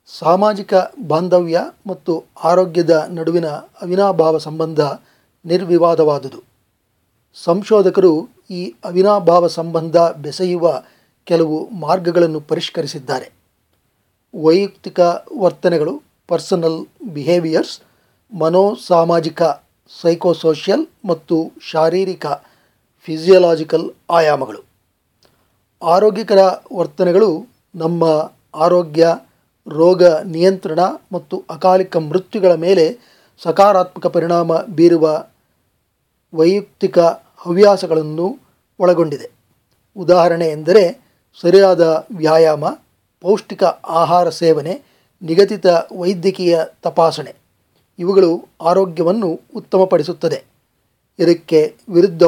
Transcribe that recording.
ಸಾಮಾಜಿಕ ಬಾಂಧವ್ಯ ಮತ್ತು ಆರೋಗ್ಯದ ನಡುವಿನ ಅವಿನಾಭಾವ ಸಂಬಂಧ ನಿರ್ವಿವಾದವಾದುದು ಸಂಶೋಧಕರು ಈ ಅವಿನಾಭಾವ ಸಂಬಂಧ ಬೆಸೆಯುವ ಕೆಲವು ಮಾರ್ಗಗಳನ್ನು ಪರಿಷ್ಕರಿಸಿದ್ದಾರೆ ವೈಯಕ್ತಿಕ ವರ್ತನೆಗಳು ಪರ್ಸನಲ್ ಬಿಹೇವಿಯರ್ಸ್ ಮನೋಸಾಮಾಜಿಕ ಸೈಕೋಸೋಷಿಯಲ್ ಮತ್ತು ಶಾರೀರಿಕ ಫಿಸಿಯಲಾಜಿಕಲ್ ಆಯಾಮಗಳು ಆರೋಗ್ಯಕರ ವರ್ತನೆಗಳು ನಮ್ಮ ಆರೋಗ್ಯ ರೋಗ ನಿಯಂತ್ರಣ ಮತ್ತು ಅಕಾಲಿಕ ಮೃತ್ಯುಗಳ ಮೇಲೆ ಸಕಾರಾತ್ಮಕ ಪರಿಣಾಮ ಬೀರುವ ವೈಯಕ್ತಿಕ ಹವ್ಯಾಸಗಳನ್ನು ಒಳಗೊಂಡಿದೆ ಉದಾಹರಣೆ ಎಂದರೆ ಸರಿಯಾದ ವ್ಯಾಯಾಮ ಪೌಷ್ಟಿಕ ಆಹಾರ ಸೇವನೆ ನಿಗದಿತ ವೈದ್ಯಕೀಯ ತಪಾಸಣೆ ಇವುಗಳು ಆರೋಗ್ಯವನ್ನು ಉತ್ತಮಪಡಿಸುತ್ತದೆ ಇದಕ್ಕೆ ವಿರುದ್ಧ